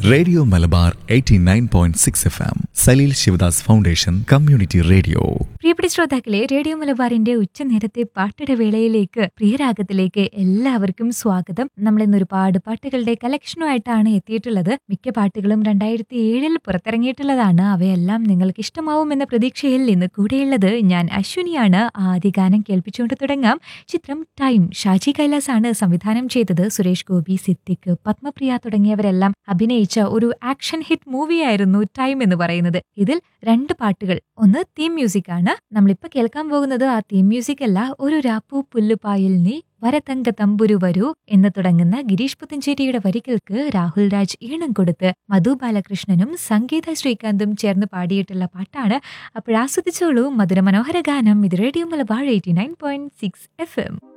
radio Malabar 89.6 F M Saleel Sivadas foundation community radio പ്രിയപ്പെട്ട ശ്രോതാക്കളെ radio മലബാറിന്റെ ഉച്ചനേരത്തെ പാട്ടിട വേളയിലേക്ക് പ്രിയരാഗത്തിലേക്ക് എല്ലാവർക്കും സ്വാഗതം നമ്മൾ ഇന്ന് ഒരുപാട് പാട്ടുകളുടെ കളക്ഷനുമായിട്ടാണ് എത്തിയിട്ടുള്ളത് മിക്ക പാട്ടുകളും രണ്ടായിരത്തി ഏഴിൽ പുറത്തിറങ്ങിയിട്ടുള്ളതാണ് അവയെല്ലാം നിങ്ങൾക്ക് ഇഷ്ടമാവുമെന്ന പ്രതീക്ഷയിൽ ഇന്ന് കൂടെയുള്ളത് ഞാൻ അശ്വിനിയാണ് ആദ്യ ഗാനം കേൾപ്പിച്ചുകൊണ്ട് തുടങ്ങാം ചിത്രം ടൈം ഷാജി കൈലാസ് ആണ് സംവിധാനം ചെയ്തത് സുരേഷ് ഗോപി സിദ്ദിഖ് പത്മപ്രിയ തുടങ്ങിയവരെല്ലാം അഭിനയിച്ച ഒരു ആക്ഷൻ ഹിറ്റ് മൂവിയായിരുന്നു ടൈം എന്ന് പറയുന്നത് ഇതിൽ രണ്ട് പാട്ടുകൾ ഒന്ന് തീം മ്യൂസിക് ആണ് നമ്മളിപ്പോ കേൾക്കാൻ പോകുന്നത് ആ തീം മ്യൂസിക് അല്ല ഒരു രാപ്പു പുല്ലുപായിൽ നീ വരതങ്ക തമ്പുരു വരൂ എന്ന് തുടങ്ങുന്ന ഗിരീഷ് പുത്തഞ്ചേരിയുടെ വരികൾക്ക് രാഹുൽ രാജ് ഈണം കൊടുത്ത് മധു ബാലകൃഷ്ണനും സംഗീത ശ്രീകാന്തും ചേർന്ന് പാടിയിട്ടുള്ള പാട്ടാണ് അപ്പോൾ ആസ്വദിച്ചോളൂ മധുര മനോഹര ഗാനം ഇത് radio Malabar eighty nine point six F M